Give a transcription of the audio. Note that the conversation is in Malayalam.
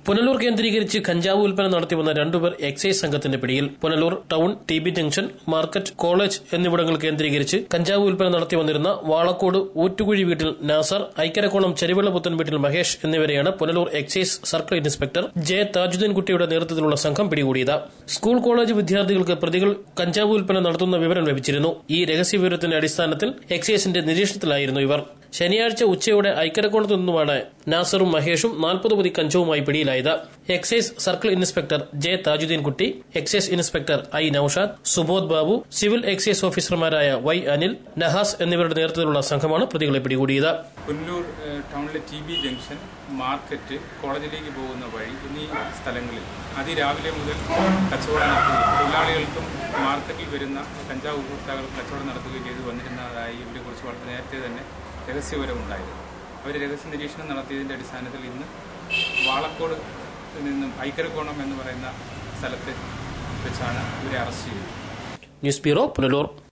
പുനലൂർ കേന്ദ്രീകരിച്ച് കഞ്ചാവ് ഉൽപ്പന്ന നടത്തി വന്ന രണ്ടുപേർ എക്സൈസ് സംഘത്തിന്റെ പിടിയിൽ Punalur town T B junction market college എന്നിവിടങ്ങൾ കേന്ദ്രീകരിച്ച് കഞ്ചാവ് ഉൽപ്പന്ന നടത്തി വന്നിരുന്ന വാളക്കോട് ഊറ്റുകുഴി വീട്ടിൽ നാസർ ഐക്കരക്കോണം ചെരിവെള്ള പുത്തൻ വീട്ടിൽ മഹേഷ് എന്നിവരെയാണ് Punalur excise circle inspector J Thajudheen കുട്ടിയുടെ നേതൃത്വത്തിലുള്ള സംഘം പിടികൂടിയത് സ്കൂൾ കോളേജ് വിദ്യാർത്ഥികൾക്ക് പ്രതികൾ കഞ്ചാവ് ഉൽപ്പന്ന നടത്തുന്ന വിവരം ലഭിച്ചിരുന്നു ഈ രഹസ്യ വിവരത്തിന്റെ അടിസ്ഥാനത്തിൽ എക്സൈസിന്റെ നിരീക്ഷണത്തിലായിരുന്നു ഇവർ ശനിയാഴ്ച ഉച്ചയോടെ ഐക്കരക്കോണത്തു നിന്നുമാണ് നാസറും മഹേഷും നാൽപ്പത് പൊതി കഞ്ചവുമായി പിടിയിലായത് excise circle inspector J Thajudheen Kutty excise inspector I Noushad Subodh Babu civil excise ഓഫീസർമാരായ വൈ അനിൽ നഹാസ് എന്നിവരുടെ നേതൃത്വത്തിലുള്ള സംഘമാണ് പ്രതികളെ പിടികൂടിയത് പുനലൂർ ഏഹ്, ടൗണിലെ ടി ബി ജംഗ്ഷൻ മാർക്കറ്റ് കോളേജിലേക്ക് പോകുന്ന വഴി എന്നീ സ്ഥലങ്ങളിൽ അതിരാവിലെ മുതൽ കച്ചവടം നടത്തുകയും തൊഴിലാളികൾക്കും മാർക്കറ്റിൽ വരുന്ന കഞ്ചാവ് ഉപഭോക്താക്കൾ കച്ചവടം നടത്തുകയും ചെയ്ത് വന്നിരുന്നതായി ഇവരെക്കുറിച്ച് വളരെ നേരത്തെ തന്നെ രഹസ്യവിവരമുണ്ടായിരുന്നു അവർ രഹസ്യ നിരീക്ഷണം നടത്തിയതിൻ്റെ അടിസ്ഥാനത്തിൽ ഇന്ന് വാളക്കോട് നിന്നും ഐക്കരക്കോണം എന്ന് പറയുന്ന സ്ഥലത്ത് വെച്ചാണ് ഇവരെ അറസ്റ്റ് ചെയ്തത് ന്യൂസ് ബ്യൂറോ പുനലൂർ